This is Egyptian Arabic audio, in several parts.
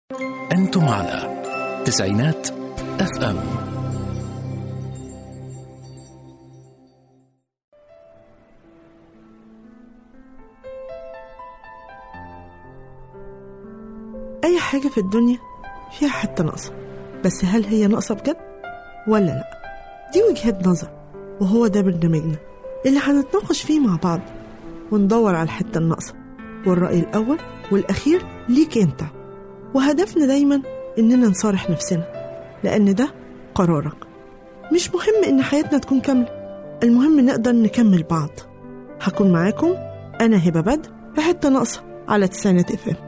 أنتم على تسعينات اف ام أي حاجة في الدنيا فيها حتة ناقصة بس هل هي ناقصة بجد ولا لأ دي وجهة نظر وهو ده برنامجنا اللي هنتناقش فيه مع بعض وندور على الحتة الناقصة والرأي الأول والأخير ليك أنت وهدفنا دايما إننا نصارح نفسنا لأن ده قرارك مش مهم إن حياتنا تكون كاملة المهم نقدر نكمل بعض هكون معاكم أنا هبة بدر في حتة ناقصة على تسعينات اف ام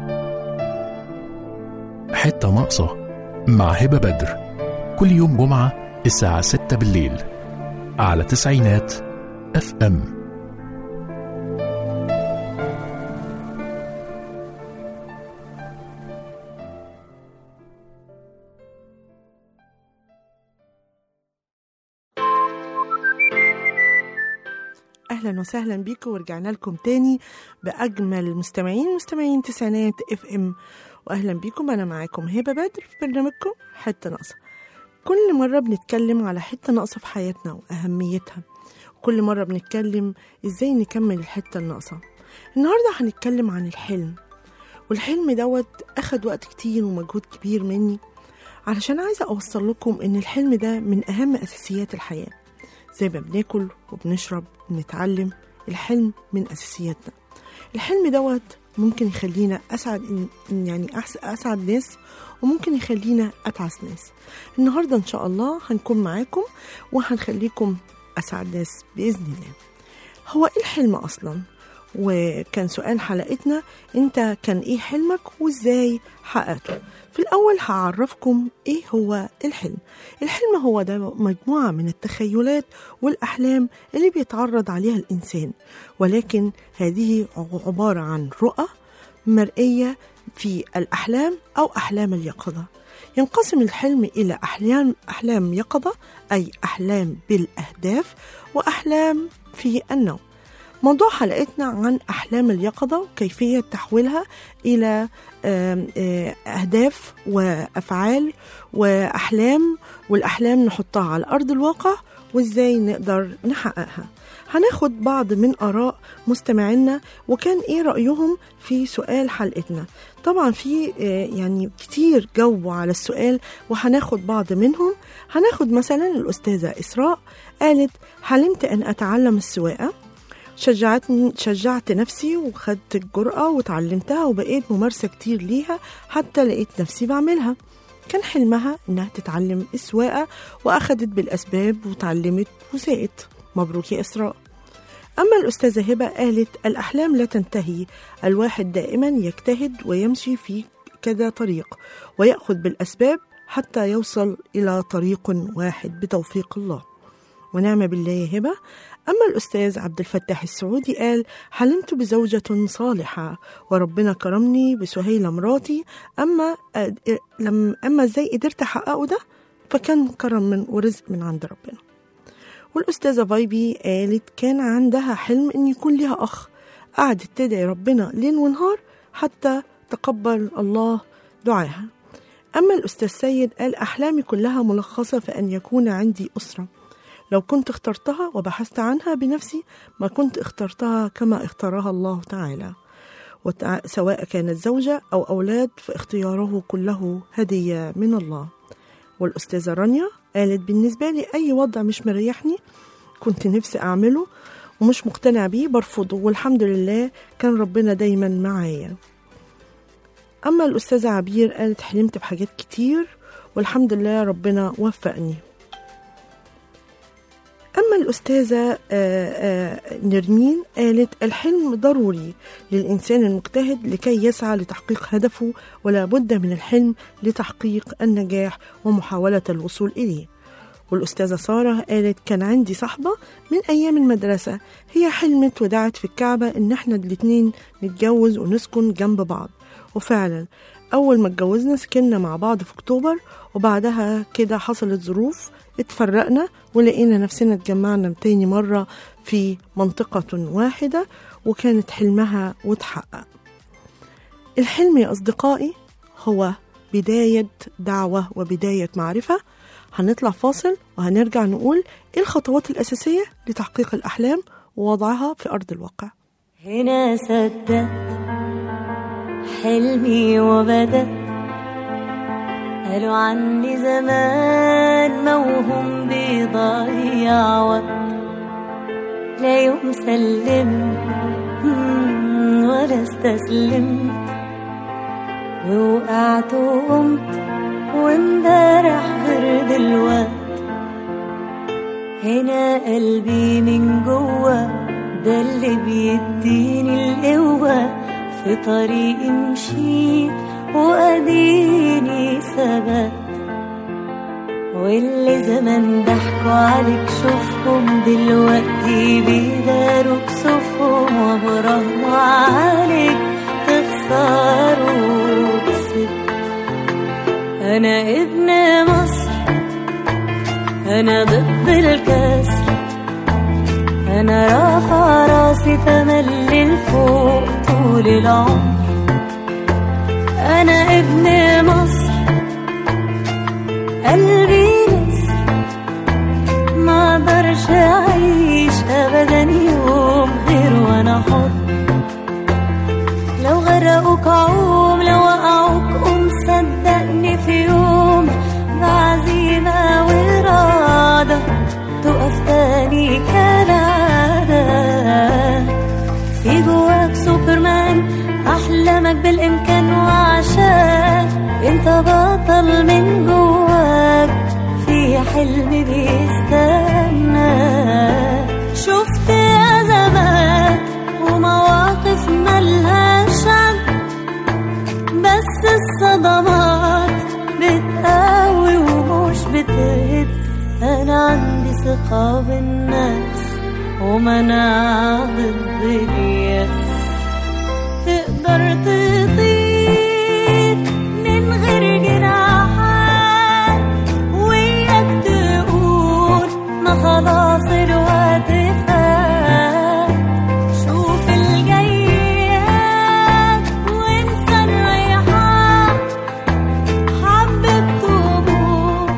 حتة ناقصة مع هبة بدر كل يوم جمعة الساعة 6 بالليل على تسعينات اف ام اهلا وسهلا بيكم ورجعنا لكم تاني باجمل مستمعين مستمعين تسعينات اف ام واهلا بيكم انا معاكم هبه بدر في برنامجكم حته ناقصه كل مره بنتكلم على حته ناقصه في حياتنا واهميتها كل مره بنتكلم ازاي نكمل الحته الناقصه النهارده هنتكلم عن الحلم والحلم دوت اخد وقت كتير ومجهود كبير مني علشان عايزه اوصل لكم ان الحلم ده من اهم اساسيات الحياه زي ما بناكل وبنشرب بنتعلم الحلم من أساسياتنا الحلم دوت ممكن يخلينا أسعد إن- يعني أحس- أسعد ناس وممكن يخلينا أتعس ناس النهاردة إن شاء الله هنكون معاكم وهنخليكم أسعد ناس بإذن الله هو إيه الحلم أصلا؟ وكان سؤال حلقتنا انت كان ايه حلمك وازاي حققته في الاول هعرفكم ايه هو الحلم الحلم هو ده مجموعة من التخيلات والأحلام اللي بيتعرض عليها الإنسان ولكن هذه عبارة عن رؤى مرئية في الأحلام أو أحلام اليقظة ينقسم الحلم إلى أحلام أحلام يقظة أي أحلام بالأهداف وأحلام في النوم موضوع حلقتنا عن أحلام اليقظة وكيفية تحويلها إلى آم، آه، أهداف وأفعال وأحلام والأحلام نحطها على أرض الواقع وإزاي نقدر نحققها هناخد بعض من آراء مستمعينا وكان إيه رأيهم في سؤال حلقتنا طبعا في آه، يعني كتير جاوبوا على السؤال وهناخد بعض منهم هناخد مثلا الأستاذة إسراء قالت حلمت أن أتعلم السواقة شجعتني شجعت نفسي وخدت الجرأة وتعلمتها وبقيت ممارسة كتير ليها حتى لقيت نفسي بعملها كان حلمها إنها تتعلم السواقة وأخدت بالأسباب وتعلمت وساقت مبروك يا إسراء أما الأستاذة هبة قالت الأحلام لا تنتهي الواحد دائما يجتهد ويمشي في كذا طريق ويأخذ بالأسباب حتى يوصل إلى طريق واحد بتوفيق الله ونعم بالله يا هبة أما الأستاذ عبد الفتاح السعودي قال حلمت بزوجة صالحة وربنا كرمني بسهيلة مراتي أما أد- لم أما إزاي قدرت أحققه ده فكان كرم من ورزق من عند ربنا والأستاذة فايبي قالت كان عندها حلم إن يكون لها أخ قعدت تدعي ربنا ليل ونهار حتى تقبل الله دعاها أما الأستاذ سيد قال أحلامي كلها ملخصة في أن يكون عندي أسرة لو كنت اخترتها وبحثت عنها بنفسي ما كنت اخترتها كما اختارها الله تعالى وتع- سواء كانت زوجة أو أولاد فاختياره كله هدية من الله والأستاذة رانيا قالت بالنسبة لي أي وضع مش مريحني كنت نفسي أعمله ومش مقتنع بيه برفضه والحمد لله كان ربنا دايما معايا أما الأستاذة عبير قالت حلمت بحاجات كتير والحمد لله ربنا وفقني أما الأستاذة آه، آه، نرمين قالت الحلم ضروري للإنسان المجتهد لكي يسعى لتحقيق هدفه ولا بد من الحلم لتحقيق النجاح ومحاولة الوصول إليه والأستاذة سارة قالت كان عندي صاحبة من أيام المدرسة هي حلمت ودعت في الكعبة إن إحنا الاتنين نتجوز ونسكن جنب بعض وفعلا أول ما اتجوزنا سكننا مع بعض في أكتوبر وبعدها كده حصلت ظروف اتفرقنا ولقينا نفسنا اتجمعنا تاني مرة في منطقة واحدة وكانت حلمها وتحقق الحلم يا أصدقائي هو بداية دعوة وبداية معرفة هنطلع فاصل وهنرجع نقول ايه الخطوات الأساسية لتحقيق الأحلام ووضعها في أرض الواقع هنا صدقت حلمي وبدأت قالوا عني زمان موهوم بيضيع وقت لا يوم سلمت مم، ولا استسلمت ووقعت وقمت وامبارح غير دلوقت هنا قلبي من جوه ده اللي بيديني القوة في طريقي مشيت وأديني ثبت واللي زمان ضحكوا عليك شوفهم دلوقتي بيداروا كسوفهم وبراهنوا عليك تخسروا كسبت أنا ابن مصر أنا ضد الكسر أنا رافع راسي تملي لفوق طول العمر أنا ابن مصر قلبي نسر ما اقدرش أعيش أبدا يوم غير وأنا حر لو غرقوك عوم لو وقعوك قوم صدقني في يوم بعزيمة وإرادة تقف تاني كالعادة في جواك سوبرمان أحلامك بالإمكان وعشان انت بطل من جواك في حلم بيستنى شفت أزمات ومواقف ملهاش عد بس الصدمات بتقوي ومش بتهد انا عندي ثقة بالناس ومناعة ضد اليأس تقدر تطير من غير جناحات وياك تقول ما خلاص الوقت فات شوف الجيات وانسى الريحان حبة طموح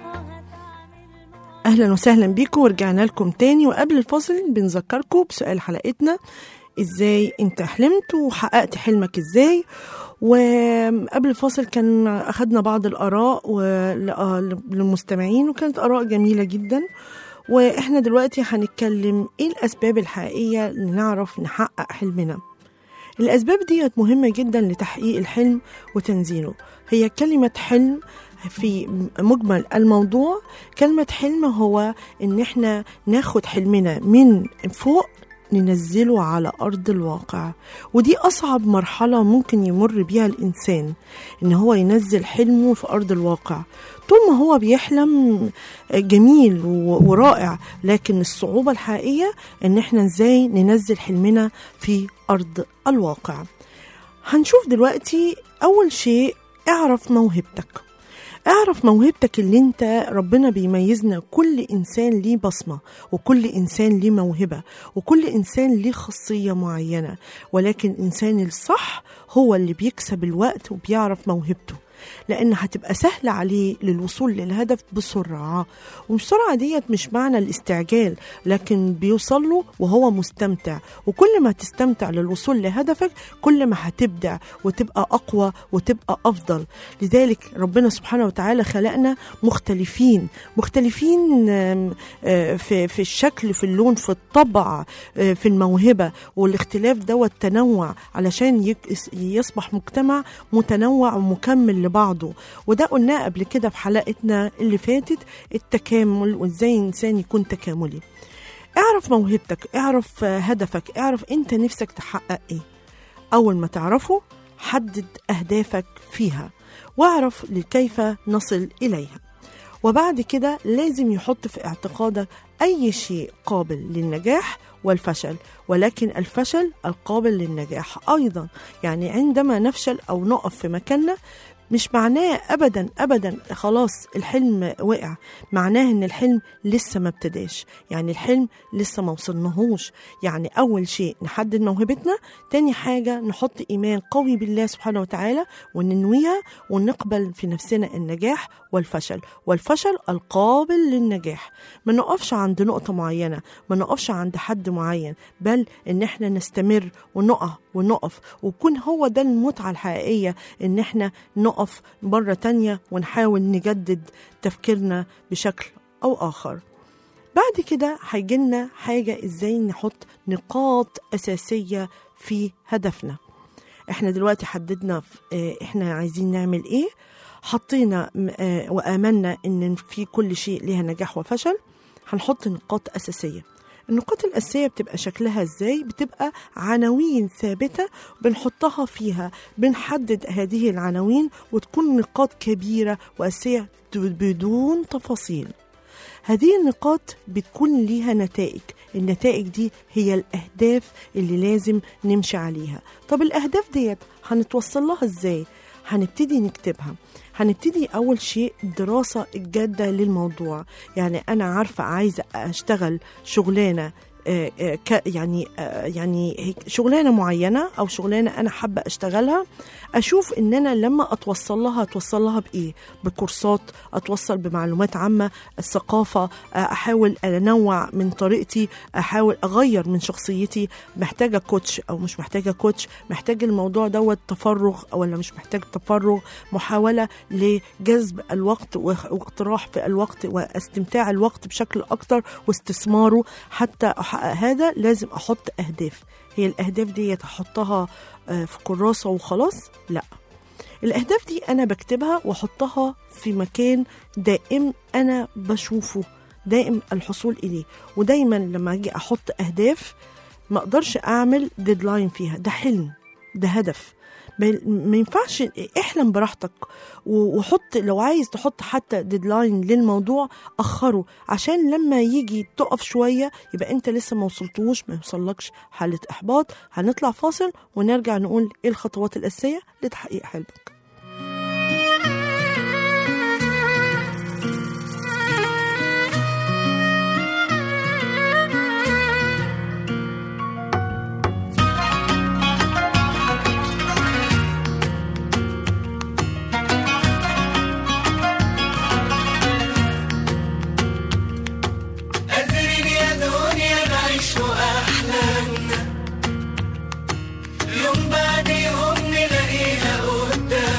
اهلا وسهلا بيكم ورجعنا لكم تاني وقبل الفاصل بنذكركم بسؤال حلقتنا ازاي انت حلمت وحققت حلمك ازاي وقبل الفاصل كان اخدنا بعض الاراء ول- آه للمستمعين وكانت اراء جميله جدا واحنا دلوقتي هنتكلم ايه الاسباب الحقيقيه اللي نعرف نحقق حلمنا الأسباب دي مهمة جدا لتحقيق الحلم وتنزيله هي كلمة حلم في مجمل الموضوع كلمة حلم هو إن إحنا ناخد حلمنا من فوق ننزله على أرض الواقع ودي أصعب مرحلة ممكن يمر بيها الإنسان إن هو ينزل حلمه في أرض الواقع طول ما هو بيحلم جميل و- ورائع لكن الصعوبة الحقيقية إن إحنا إزاي ننزل حلمنا في أرض الواقع هنشوف دلوقتي أول شيء اعرف موهبتك اعرف موهبتك اللي انت ربنا بيميزنا كل انسان ليه بصمه وكل انسان ليه موهبه وكل انسان ليه خاصيه معينه ولكن الانسان الصح هو اللي بيكسب الوقت وبيعرف موهبته لان هتبقى سهله عليه للوصول للهدف بسرعه والسرعه ديت مش معنى الاستعجال لكن بيوصل له وهو مستمتع وكل ما تستمتع للوصول لهدفك كل ما هتبدع وتبقى اقوى وتبقى افضل لذلك ربنا سبحانه وتعالى خلقنا مختلفين مختلفين آم، آه، في في الشكل في اللون في الطبع آه، في الموهبه والاختلاف دوت تنوع علشان يك- يصبح مجتمع متنوع ومكمل لبعضه وده قلناه قبل كده في حلقتنا اللي فاتت التكامل وازاي الانسان يكون تكاملي اعرف موهبتك اعرف آه، هدفك اعرف انت نفسك تحقق ايه اول ما تعرفه حدد اهدافك فيها واعرف كيف نصل اليها وبعد كده لازم يحط في اعتقادك اي شيء قابل للنجاح والفشل ولكن الفشل القابل للنجاح ايضا يعني عندما نفشل او نقف في مكاننا مش معناه ابدا ابدا خلاص الحلم وقع معناه ان الحلم لسه ما ابتداش يعني الحلم لسه ما وصلناهوش يعني اول شيء نحدد موهبتنا تاني حاجه نحط ايمان قوي بالله سبحانه وتعالى وننويها ونقبل في نفسنا النجاح والفشل والفشل القابل للنجاح ما نقفش عند نقطه معينه ما نقفش عند حد معين بل ان احنا نستمر ونقع ونقف ويكون هو ده المتعه الحقيقيه ان احنا نقف مرة تانية ونحاول نجدد تفكيرنا بشكل أو آخر بعد كده هيجيلنا حاجة إزاي نحط نقاط أساسية في هدفنا احنا دلوقتي حددنا ف- اه، احنا عايزين نعمل ايه حطينا م- اه، وآمنا ان في كل شيء ليها نجاح وفشل هنحط نقاط أساسية النقاط الأساسية بتبقى شكلها ازاي بتبقى عناوين ثابتة بنحطها فيها بنحدد هذه العناوين وتكون نقاط كبيرة وأساسية بدون تفاصيل هذه النقاط بتكون ليها نتائج النتائج دي هي الأهداف اللي لازم نمشي عليها طب الأهداف ديت هنتوصل لها ازاي هنبتدي نكتبها هنبتدي أول شيء دراسة الجادة للموضوع يعني أنا عارفة عايزة أشتغل شغلانة آه، آه، ك- يعني آه، يعني هيك شغلانه معينه او شغلانه انا حابه اشتغلها اشوف ان انا لما اتوصل لها اتوصل لها بايه بكورسات اتوصل بمعلومات عامه الثقافه آه، احاول انوع من طريقتي احاول اغير من شخصيتي محتاجه كوتش او مش محتاجه كوتش محتاج الموضوع دوت تفرغ ولا مش محتاج تفرغ محاوله لجذب الوقت واخ- واقتراح في الوقت واستمتاع الوقت بشكل اكتر واستثماره حتى احقق هذا لازم احط اهداف هي الاهداف دي احطها آه، في كراسه وخلاص لا الاهداف دي انا بكتبها واحطها في مكان دائم انا بشوفه دائم الحصول اليه ودايما لما اجي احط اهداف ما اقدرش اعمل ديدلاين فيها ده حلم ده هدف ما ما ينفعش احلم براحتك و- وحط لو عايز تحط حتى ديدلاين للموضوع اخره عشان لما يجي تقف شويه يبقى انت لسه ما وصلتوش ما يوصلكش حاله احباط هنطلع فاصل ونرجع نقول ايه الخطوات الاساسيه لتحقيق حلمك قادرين يا دنيا نعيش أحلامنا يوم بعد يوم نلاقيها قدامنا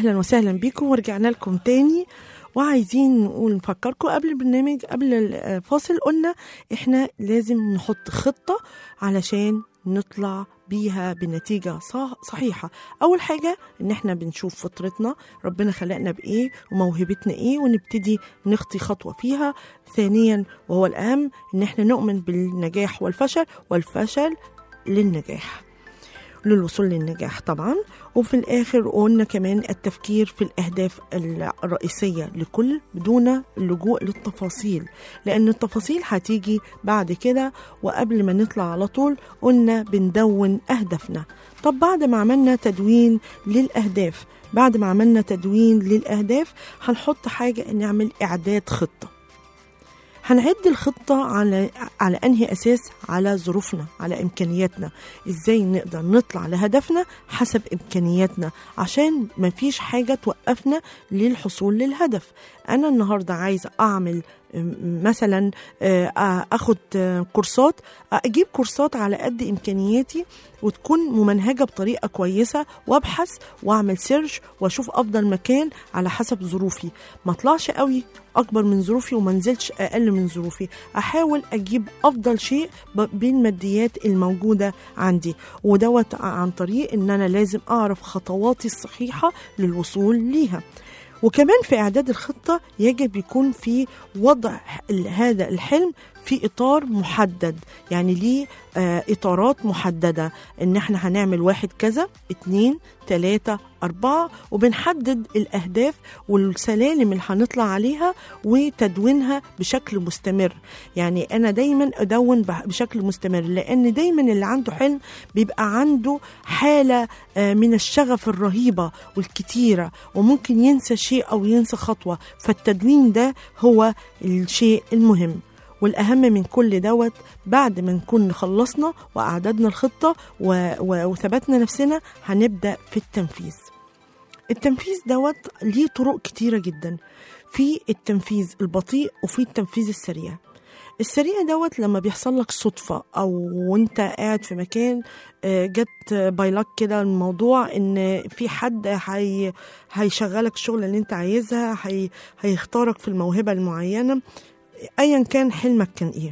اهلا وسهلا بيكم ورجعنا لكم تاني وعايزين نقول نفكركم قبل البرنامج قبل الفاصل قلنا احنا لازم نحط خطة علشان نطلع بيها بنتيجة صح صحيحة أول حاجة إن إحنا بنشوف فطرتنا ربنا خلقنا بإيه وموهبتنا إيه ونبتدي نخطي خطوة فيها ثانيا وهو الأهم إن إحنا نؤمن بالنجاح والفشل والفشل للنجاح للوصول للنجاح طبعا وفي الآخر قلنا كمان التفكير في الأهداف الرئيسية لكل بدون اللجوء للتفاصيل لأن التفاصيل هتيجي بعد كده وقبل ما نطلع على طول قلنا بندون أهدافنا طب بعد ما عملنا تدوين للأهداف بعد ما عملنا تدوين للأهداف هنحط حاجة نعمل إعداد خطة هنعد الخطة على على أنهي أساس على ظروفنا على إمكانياتنا إزاي نقدر نطلع لهدفنا حسب إمكانياتنا عشان مفيش حاجة توقفنا للحصول للهدف أنا النهاردة عايزة أعمل مثلا اخد كورسات اجيب كورسات على قد امكانياتي وتكون ممنهجه بطريقه كويسه وابحث واعمل سيرش واشوف افضل مكان على حسب ظروفي ما اطلعش قوي اكبر من ظروفي وما نزلش اقل من ظروفي احاول اجيب افضل شيء بالماديات الموجوده عندي ودوت عن طريق ان انا لازم اعرف خطواتي الصحيحه للوصول ليها وكمان في إعداد الخطة يجب يكون في وضع هذا الحلم في إطار محدد يعني ليه آه إطارات محددة إن إحنا هنعمل واحد كذا اتنين تلاتة أربعة وبنحدد الأهداف والسلالم اللي هنطلع عليها وتدوينها بشكل مستمر يعني أنا دايما أدون بشكل مستمر لأن دايما اللي عنده حلم بيبقى عنده حالة آه من الشغف الرهيبة والكتيرة وممكن ينسى شيء أو ينسى خطوة فالتدوين ده هو الشيء المهم والأهم من كل دوت بعد ما نكون خلصنا وأعددنا الخطة و... و... وثبتنا نفسنا هنبدأ في التنفيذ التنفيذ دوت ليه طرق كتيرة جدا في التنفيذ البطيء وفي التنفيذ السريع السريع دوت لما بيحصل لك صدفة أو وانت قاعد في مكان جت بايلك كده الموضوع ان في حد هي هيشغلك الشغل اللي انت عايزها هي هيختارك في الموهبة المعينة ايا كان حلمك كان ايه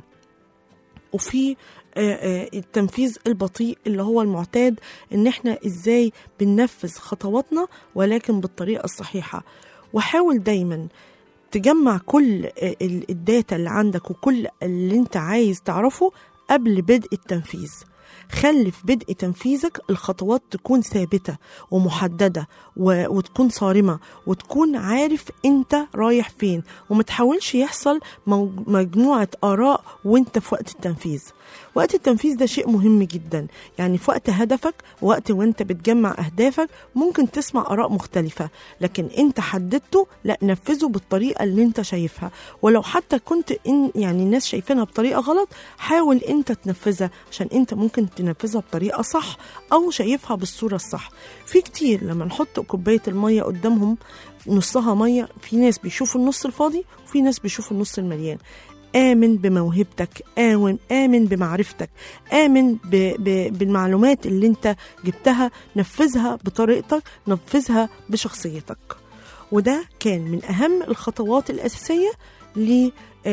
وفي التنفيذ البطيء اللي هو المعتاد ان احنا ازاي بننفذ خطواتنا ولكن بالطريقه الصحيحه وحاول دايما تجمع كل الداتا اللي عندك وكل اللي انت عايز تعرفه قبل بدء التنفيذ خلي في بدء تنفيذك الخطوات تكون ثابته ومحدده و... وتكون صارمه وتكون عارف انت رايح فين وما تحاولش يحصل مو... مجموعه اراء وانت في وقت التنفيذ وقت التنفيذ ده شيء مهم جدا يعني في وقت هدفك وقت وانت بتجمع اهدافك ممكن تسمع اراء مختلفه لكن انت حددته لا نفذه بالطريقه اللي انت شايفها ولو حتى كنت إن يعني الناس شايفينها بطريقه غلط حاول انت تنفذها عشان انت ممكن تنفذها بطريقه صح او شايفها بالصوره الصح في كتير لما نحط كوبايه الميه قدامهم نصها ميه في ناس بيشوفوا النص الفاضي وفي ناس بيشوفوا النص المليان آمن بموهبتك آمن آمن بمعرفتك آمن ب ب بالمعلومات اللي انت جبتها نفذها بطريقتك نفذها بشخصيتك وده كان من أهم الخطوات الأساسية ل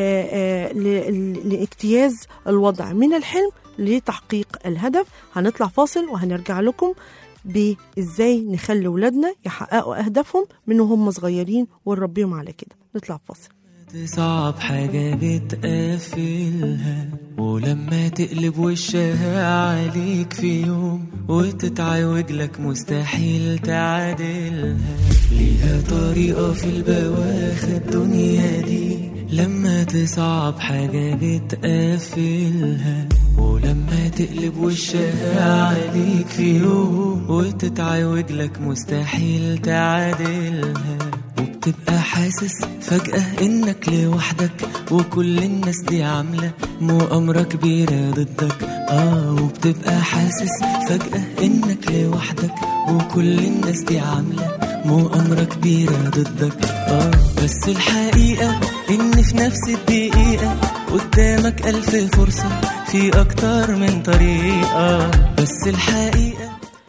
لاجتياز الوضع من الحلم لتحقيق الهدف هنطلع فاصل وهنرجع لكم بإزاي نخلي ولادنا يحققوا أهدافهم من وهم صغيرين ونربيهم على كده نطلع فاصل تصعب حاجة بتقفلها ولما تقلب وشها عليك في يوم وتتعوج لك مستحيل تعادلها ليها طريقة في البواخة الدنيا دي لما تصعب حاجة بتقفلها ولما تقلب وشها عليك في يوم وتتعوج لك مستحيل تعادلها وبتبقى حاسس فجأة إنك لوحدك وكل الناس دي عاملة مؤامرة كبيرة ضدك آه وبتبقى حاسس فجأة إنك لوحدك وكل الناس دي عاملة مؤامرة كبيرة ضدك آه بس الحقيقة إن في نفس الدقيقة قدامك ألف فرصة في أكتر من طريقة بس الحقيقة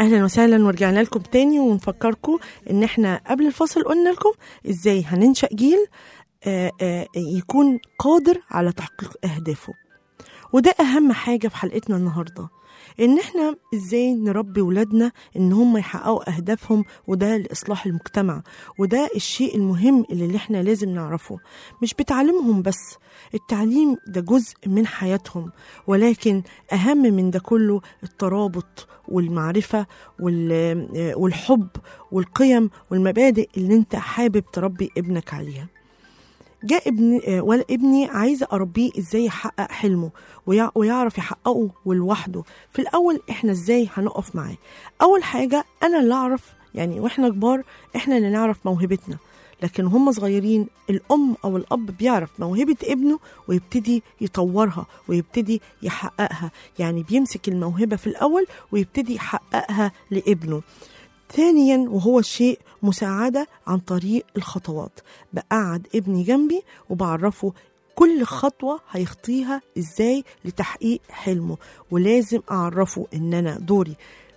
اهلا وسهلا ورجعنا لكم تاني ونفكركم ان احنا قبل الفاصل قلنا لكم ازاي هننشأ جيل آه، آه، يكون قادر على تحقيق اهدافه وده اهم حاجه في حلقتنا النهارده ان احنا ازاي نربي ولادنا ان هم يحققوا اهدافهم وده لاصلاح المجتمع وده الشيء المهم اللي اللي احنا لازم نعرفه مش بتعليمهم بس التعليم ده جزء من حياتهم ولكن اهم من ده كله الترابط والمعرفه وال- والحب والقيم والمبادئ اللي انت حابب تربي ابنك عليها جاء ابن آه، ولا ابني عايزه اربيه ازاي يحقق حلمه ويع- ويعرف يحققه ولوحده في الاول احنا ازاي هنقف معاه اول حاجه انا اللي اعرف يعني واحنا كبار احنا اللي نعرف موهبتنا لكن هم صغيرين الام او الاب بيعرف موهبه ابنه ويبتدي يطورها ويبتدي يحققها يعني بيمسك الموهبه في الاول ويبتدي يحققها لابنه ثانيا وهو الشيء مساعدة عن طريق الخطوات بقعد ابني جنبي وبعرفه كل خطوة هيخطيها ازاي لتحقيق حلمه ولازم اعرفه ان انا دوري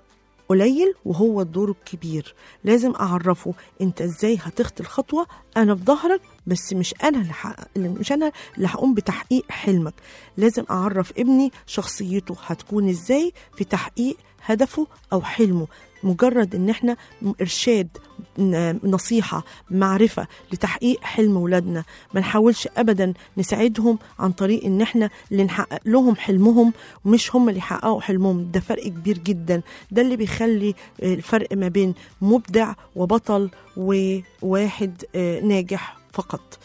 قليل وهو الدور الكبير لازم اعرفه انت ازاي هتخطي الخطوه انا في ظهرك بس مش انا اللي حقق مش انا اللي هقوم بتحقيق حلمك لازم اعرف ابني شخصيته هتكون ازاي في تحقيق هدفه او حلمه مجرد ان احنا ارشاد ن- نصيحه معرفه لتحقيق حلم ولادنا ما نحاولش ابدا نساعدهم عن طريق ان احنا اللي نحقق لهم حلمهم ومش هم اللي يحققوا حلمهم ده فرق كبير جدا ده اللي بيخلي الفرق ما بين مبدع وبطل وواحد آه، ناجح فقط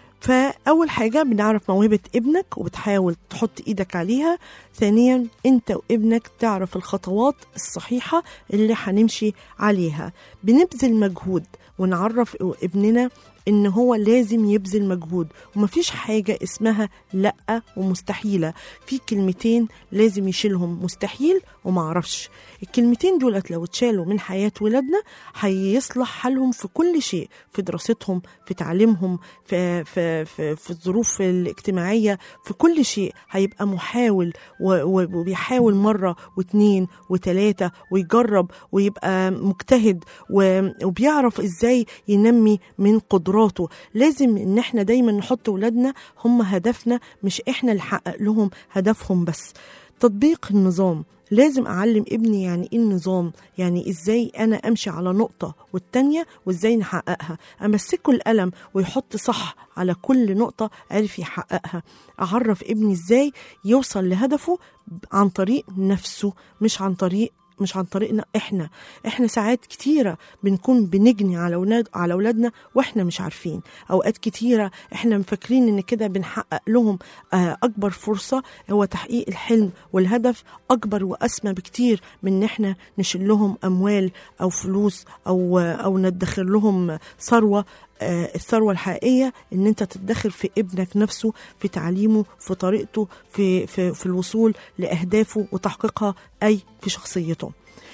فأول حاجة بنعرف موهبة ابنك وبتحاول تحط إيدك عليها ثانيا أنت وابنك تعرف الخطوات الصحيحة اللي هنمشي عليها بنبذل مجهود ونعرف ابننا ان هو لازم يبذل مجهود ومفيش حاجة اسمها لأ ومستحيلة في كلمتين لازم يشيلهم مستحيل ومعرفش الكلمتين دولت لو اتشالوا من حياة ولادنا هيصلح حالهم في كل شيء في دراستهم في تعليمهم في, في, في, في الظروف الاجتماعية في كل شيء هيبقى محاول و- و- وبيحاول مرة واتنين وتلاتة ويجرب ويبقى مجتهد و- وبيعرف ازاي ينمي من قدراته لازم ان احنا دايما نحط ولادنا هم هدفنا مش احنا اللي نحقق لهم هدفهم بس تطبيق النظام لازم أعلم ابني يعني إيه النظام يعني إزاي أنا أمشي على نقطة والتانية وإزاي نحققها أمسكه القلم ويحط صح على كل نقطة عرف يحققها أعرف ابني إزاي يوصل لهدفه عن طريق نفسه مش عن طريق مش عن طريقنا احنا احنا ساعات كتيره بنكون بنجني على اولاد على اولادنا واحنا مش عارفين اوقات كتيره احنا مفكرين ان كده بنحقق لهم آه، اكبر فرصه هو تحقيق الحلم والهدف اكبر واسمى بكتير من ان احنا نشيل لهم اموال او فلوس او او ندخر لهم ثروه آه، الثروة الحقيقية إن أنت تتدخل في ابنك نفسه في تعليمه في طريقته في, في, في الوصول لأهدافه وتحقيقها أي في شخصيته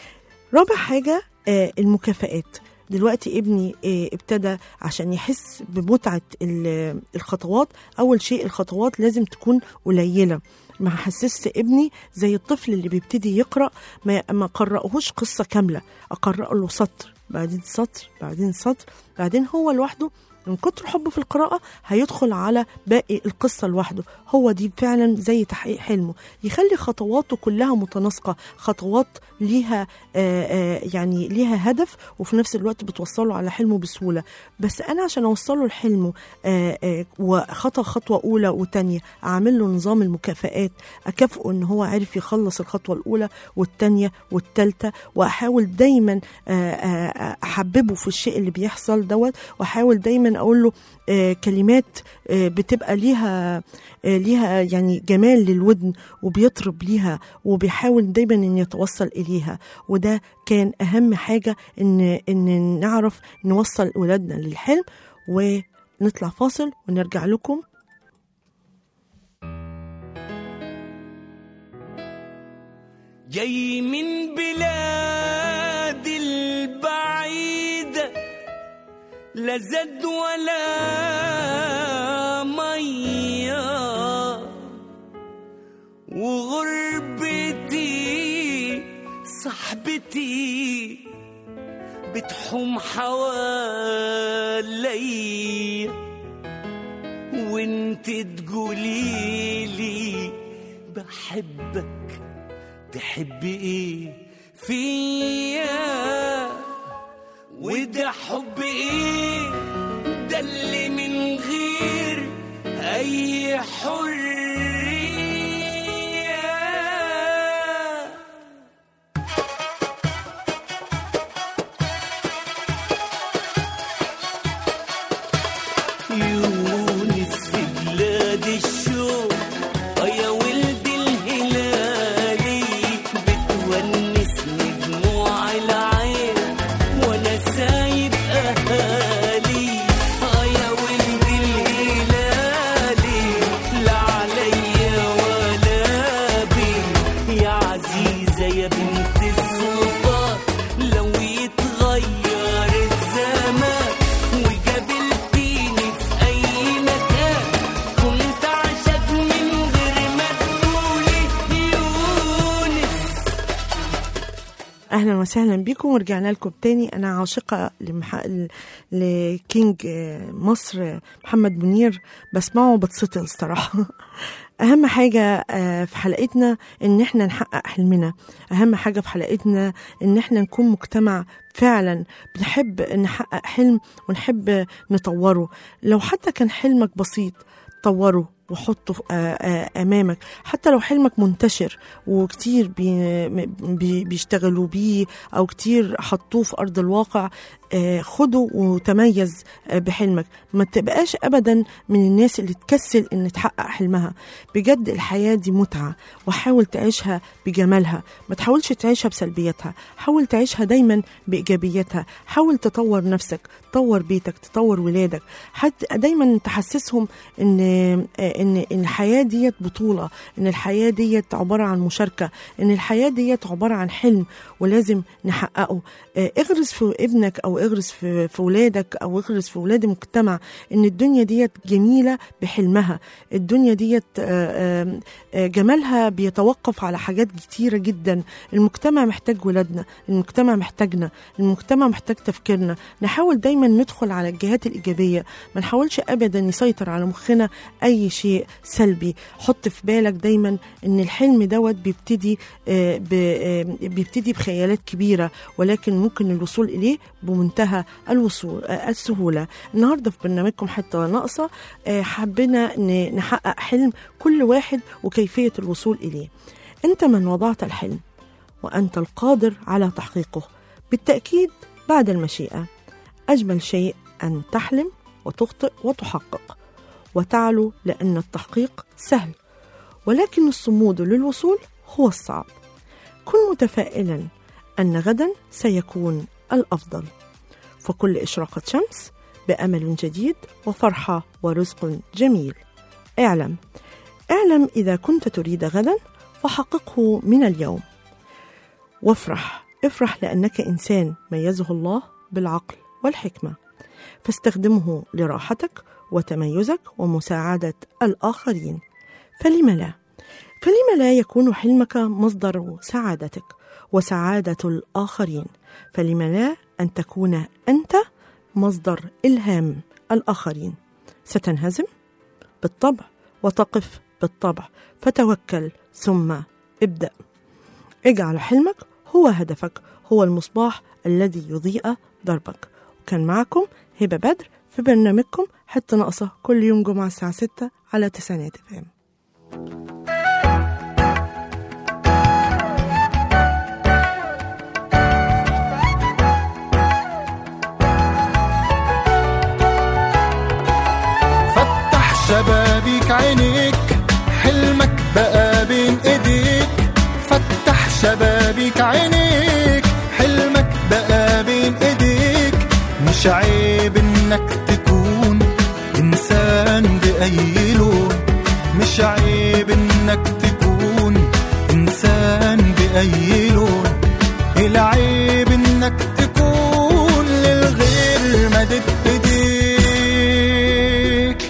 رابع حاجة آه، المكافآت دلوقتي ابني آه، ابتدى عشان يحس بمتعة ال- الخطوات أول شيء الخطوات لازم تكون قليلة ما حسست ابني زي الطفل اللي بيبتدي يقرأ ما ما قرأهوش قصة كاملة أقرأ له سطر بعدين سطر بعدين سطر بعدين هو لوحده من كتر حبه في القراءة هيدخل على باقي القصة لوحده هو دي فعلا زي تحقيق حلمه يخلي خطواته كلها متناسقة خطوات ليها آه آه يعني ليها هدف وفي نفس الوقت بتوصله على حلمه بسهولة بس أنا عشان أوصله لحلمه آه آه وخطوة خطوة أولى وتانية أعمل له نظام المكافآت أكافئه إن هو عرف يخلص الخطوة الأولى والتانية والتالتة وأحاول دايما آه آه أحببه في الشيء اللي بيحصل دوت وأحاول دايما أقول له آه كلمات آه بتبقى ليها آه ليها يعني جمال للودن وبيطرب ليها وبيحاول دايما ان يتوصل اليها وده كان اهم حاجه ان ان نعرف نوصل ولادنا للحلم ونطلع فاصل ونرجع لكم جاي من بلاد البعيدة لا زاد ولا مية وغربتي صاحبة نظرتي بتحوم حواليا وانت تقوليلي بحبك تحبي ايه فيا وده حب ايه ده اللي من غير اي حريه يونس في بلاد الشوق آه يا ولد الهلالي بتونسني دموع العين وانا سايب اهالي آه يا ولد الهلالي لا عليا ولا بي يا عزيزة يا بنت السلطان لو يتغير الزمان وقابلتيني في أي مكان كنت أعشق من غير ما تقولي يونس اهلا وسهلا بكم ورجعنا لكم تاني انا عاشقه لمح... ل- لكينج آه، مصر محمد منير بسمعه وبتسطل الصراحه اهم حاجه آه، في حلقتنا ان احنا نحقق حلمنا اهم حاجه في حلقتنا ان احنا نكون مجتمع فعلا بنحب نحقق حلم ونحب نطوره لو حتى كان حلمك بسيط طوره وحطه في- آه، آه، امامك حتى لو حلمك منتشر وكتير بي بي بيشتغلوا بيه او كتير حطوه في ارض الواقع آه، خده وتميز آه، بحلمك ما تبقاش ابدا من الناس اللي تكسل ان تحقق حلمها بجد الحياه دي متعه وحاول تعيشها بجمالها ما تحاولش تعيشها بسلبياتها حاول تعيشها دايما بايجابياتها حاول تطور نفسك تطور بيتك تطور ولادك حتى دايما تحسسهم ان آه، ان ان الحياه ديت بطوله ان الحياه ديت عباره عن مشاركه ان الحياه ديت عباره عن حلم ولازم نحققه آه، اغرس في ابنك او اغرس في في ولادك او اغرس في ولاد المجتمع ان الدنيا ديت جميله بحلمها الدنيا ديت آه، آه، آه، جمالها بيتوقف على حاجات كتيره جدا المجتمع محتاج ولادنا المجتمع محتاجنا المجتمع محتاج تفكيرنا نحاول دايما ندخل على الجهات الايجابيه ما نحاولش ابدا يسيطر على مخنا اي شيء سلبي حط في بالك دايما ان الحلم دوت بيبتدي آه، ب- آه، بيبتدي بخيالات كبيره ولكن ممكن الوصول اليه بمنتهى الوصول آه، السهوله النهارده في برنامجكم حته ناقصه آه، حبينا ن- نحقق حلم كل واحد وكيفيه الوصول اليه انت من وضعت الحلم وانت القادر على تحقيقه بالتاكيد بعد المشيئه اجمل شيء ان تحلم وتخطئ وتحقق وتعلو لان التحقيق سهل ولكن الصمود للوصول هو الصعب كن متفائلا ان غدا سيكون الافضل فكل اشراقه شمس بامل جديد وفرحه ورزق جميل اعلم اعلم اذا كنت تريد غدا فحققه من اليوم وافرح افرح لانك انسان ميزه الله بالعقل والحكمه فاستخدمه لراحتك وتميزك ومساعده الاخرين فلم لا فلم لا يكون حلمك مصدر سعادتك وسعاده الاخرين فلم لا ان تكون انت مصدر الهام الاخرين ستنهزم بالطبع وتقف بالطبع فتوكل ثم ابدا اجعل حلمك هو هدفك هو المصباح الذي يضيء دربك وكان معكم هبه بدر في برنامجكم حته ناقصه كل يوم جمعه الساعه 6 على تسعينات فام فتح شبابيك عينيك حلمك بقى بين ايديك فتح شبابيك عينيك حلمك بقى بين ايديك مش عيب انك تكون انسان باي لون مش عيب انك تكون انسان باي لون العيب انك تكون للغير مدد ايديك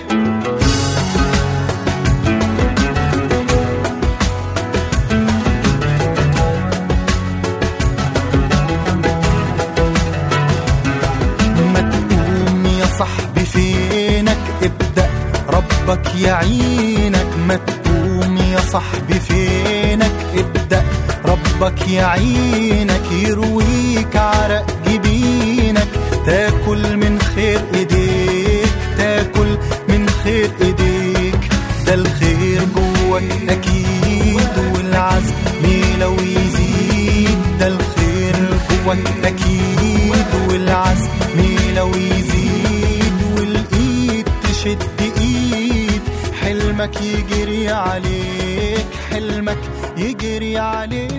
يعينك ما تقوم يا صاحبي فينك ابدأ ربك يعينك يرويك عرق جبينك تاكل من خير ايديك تاكل من خير ايديك ده الخير جواك اكيد والعزم لو يزيد ده الخير جواك اكيد والعزم لو يزيد والايد تشد ايد حلمك يجري عليك حلمك يجري عليك